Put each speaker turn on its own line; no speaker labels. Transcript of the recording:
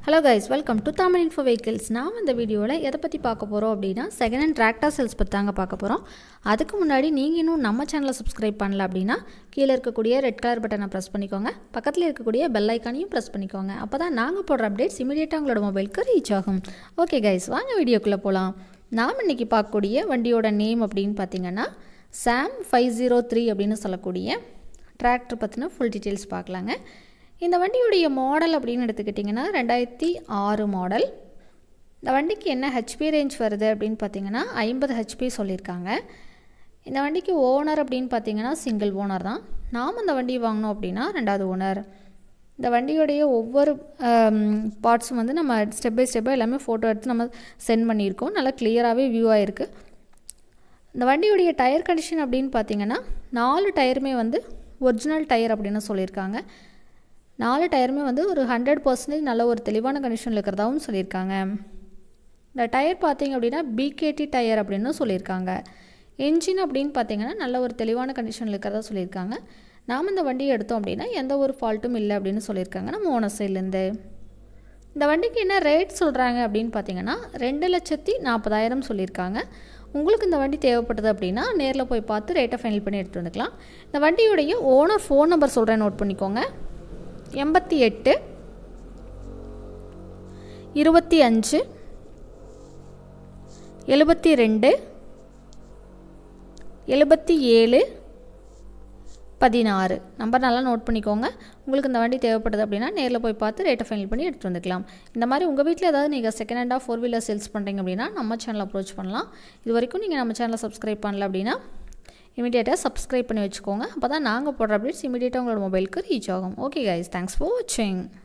hello guys welcome to Tamil info vehicles நாம் இந்த வீடியோவில் எதை பற்றி பார்க்க போகிறோம் அப்படின்னா செகண்ட் ஹேண்ட் டிராக்டர் சேல்ஸ் பற்றி தாங்க பார்க்க போகிறோம் அதுக்கு முன்னாடி நீங்கள் இன்னும் நம்ம சேனலை சப்ஸ்கிரைப் பண்ணல அப்படின்னா கீழே இருக்கக்கூடிய ரெட் கலர் பட்டனை ப்ரெஸ் பண்ணிக்கோங்க பக்கத்தில் இருக்கக்கூடிய பெல் ஐக்கானையும் ப்ரெஸ் பண்ணிக்கோங்க அப்போ தான் நாங்கள் போடுற அப்டேட்ஸ் இமீடியட்டாக உங்களோட மொபைலுக்கு ரீச் ஆகும் ஓகே கைஸ் வாங்க வீடியோக்குள்ளே போகலாம் நாம் இன்றைக்கி பார்க்கக்கூடிய வண்டியோட நேம் அப்படின்னு பார்த்தீங்கன்னா சாம் ஃபைவ் ஜீரோ த்ரீ அப்படின்னு சொல்லக்கூடிய டிராக்டர் பற்றின ஃபுல் டீட்டெயில்ஸ் பார்க்கலாங்க இந்த வண்டியுடைய மாடல் அப்படின்னு எடுத்துக்கிட்டிங்கன்னா ரெண்டாயிரத்தி ஆறு மாடல் இந்த வண்டிக்கு என்ன ஹெச்பி ரேஞ்ச் வருது அப்படின்னு பார்த்தீங்கன்னா ஐம்பது ஹெச்பி சொல்லியிருக்காங்க இந்த வண்டிக்கு ஓனர் அப்படின்னு பார்த்தீங்கன்னா சிங்கிள் ஓனர் தான் நாம் இந்த வண்டி வாங்கினோம் அப்படின்னா ரெண்டாவது ஓனர் இந்த வண்டியுடைய ஒவ்வொரு பார்ட்ஸும் வந்து நம்ம ஸ்டெப் பை ஸ்டெப்பாக எல்லாமே ஃபோட்டோ எடுத்து நம்ம சென்ட் பண்ணியிருக்கோம் நல்லா கிளியராகவே வியூ ஆகிருக்கு இந்த வண்டியுடைய டயர் கண்டிஷன் அப்படின்னு பார்த்தீங்கன்னா நாலு டயருமே வந்து ஒரிஜினல் டயர் அப்படின்னு சொல்லியிருக்காங்க நாலு டயருமே வந்து ஒரு ஹண்ட்ரட் பர்சன்டேஜ் நல்ல ஒரு தெளிவான கண்டிஷனில் இருக்கிறதாகவும் சொல்லியிருக்காங்க இந்த டயர் பார்த்தீங்க அப்படின்னா பிகேடி டயர் அப்படின்னு சொல்லியிருக்காங்க என்ஜின் அப்படின்னு பார்த்தீங்கன்னா நல்ல ஒரு தெளிவான கண்டிஷனில் இருக்கிறதா சொல்லியிருக்காங்க நாம் இந்த வண்டியை எடுத்தோம் அப்படின்னா எந்த ஒரு ஃபால்ட்டும் இல்லை அப்படின்னு சொல்லியிருக்காங்க நம்ம ஓனர் சைட்லேருந்து இந்த வண்டிக்கு என்ன ரேட் சொல்கிறாங்க அப்படின்னு பார்த்தீங்கன்னா ரெண்டு லட்சத்தி நாற்பதாயிரம் சொல்லியிருக்காங்க உங்களுக்கு இந்த வண்டி தேவைப்பட்டது அப்படின்னா நேரில் போய் பார்த்து ரேட்டை ஃபைனல் பண்ணி எடுத்துகிட்டு வந்துக்கலாம் இந்த வண்டியுடைய ஓனர் ஃபோன் நம்பர் சொல்கிறேன் நோட் பண்ணிக்கோங்க எண்பத்தி எட்டு இருபத்தி அஞ்சு எழுபத்தி ரெண்டு எழுபத்தி ஏழு பதினாறு நம்பர் நல்லா நோட் பண்ணிக்கோங்க உங்களுக்கு இந்த வண்டி தேவைப்படுது அப்படின்னா நேரில் போய் பார்த்து ரேட்டை ஃபைனல் பண்ணி எடுத்துகிட்டு வந்துக்கலாம் இந்த மாதிரி உங்கள் வீட்டில் ஏதாவது நீங்கள் செகண்ட் ஹேண்டாக ஃபோர் வீலர் சேல்ஸ் பண்ணுறீங்க அப்படின்னா நம்ம சேனல் அப்ரோச் பண்ணலாம் இது வரைக்கும் நீங்கள் நம்ம சேனலை சப்ஸ்கிரைப் பண்ணல அப்படின்னா இமீடியட்டாக சப்ஸ்கிரைப் பண்ணி வச்சுக்கோங்க அப்போ தான் நாங்கள் போடுற அப்டேட்ஸ் இமீடியட்டாக உங்களோட மொபைலுக்கு ரீச் ஆகும் ஓகே கைஸ் தேங்க்ஸ் ஃபார் வாட்சிங்